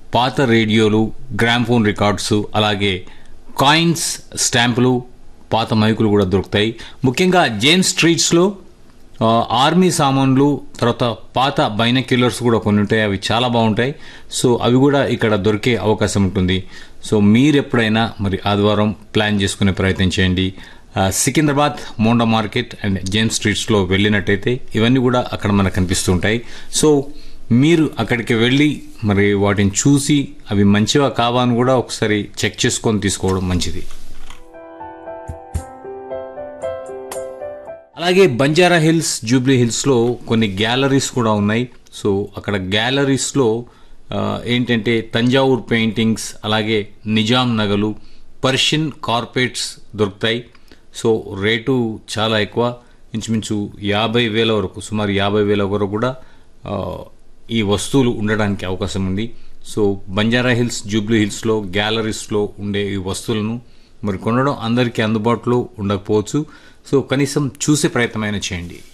పాత రేడియోలు gramophone records అలాగే కాయిన్స్ స్టాంపులు పాత మైకులు కూడా దొరుకుతాయి ముఖ్యంగా జేమ్స్ స్ట్రీట్స్లో ఆ, ఆర్మీ సామాన్లు తర్వాత పాత బైనక్యులర్స్ కూడా కొన్ని ఉంటాయి అవి చాలా బాగుంటాయి సో అవి కూడా ఇక్కడ దొరికే అవకాశం ఉంటుంది సో మీరు ఎప్పుడైనా మరి ఆదివారం ప్లాన్ చేసుకునే ప్రయత్నం చేయండి ఆ, Secunderabad Monda market and James స్ట్రీట్స్లో వెళ్ళినట్టయితే ఇవన్నీ కూడా అక్కడ మనకు కనిపిస్తుంటాయి సో మీరు అక్కడికి వెళ్ళి మరి వాటిని చూసి అవి మంచివా కావా అని కూడా ఒకసారి చెక్ చేసుకొని తీసుకోవడం మంచిది అలాగే బంజారా హిల్స్ జూబ్లీ హిల్స్లో కొన్ని గ్యాలరీస్ కూడా ఉన్నాయి సో అక్కడ గ్యాలరీస్లో ఆ, ఏంటంటే తంజావూర్ పెయింటింగ్స్ అలాగే నిజాం నగలు పర్షియన్ కార్పెట్స్ దొరుకుతాయి సో రేటు చాలా ఎక్కువ ఇంచుమించు యాభై వేల వరకు సుమారు యాభై వేల వరకు కూడా ఆ, ఈ వస్తువులు ఉండడానికి అవకాశం ఉంది సో బంజారా హిల్స్ జూబ్లీ హిల్స్లో గ్యాలరీస్లో ఉండే ఈ వస్తువులను మరి కొనడం అందరికీ అందుబాటులో ఉండకపోవచ్చు సో కనీసం చూసే ప్రయత్నమైనా చేయండి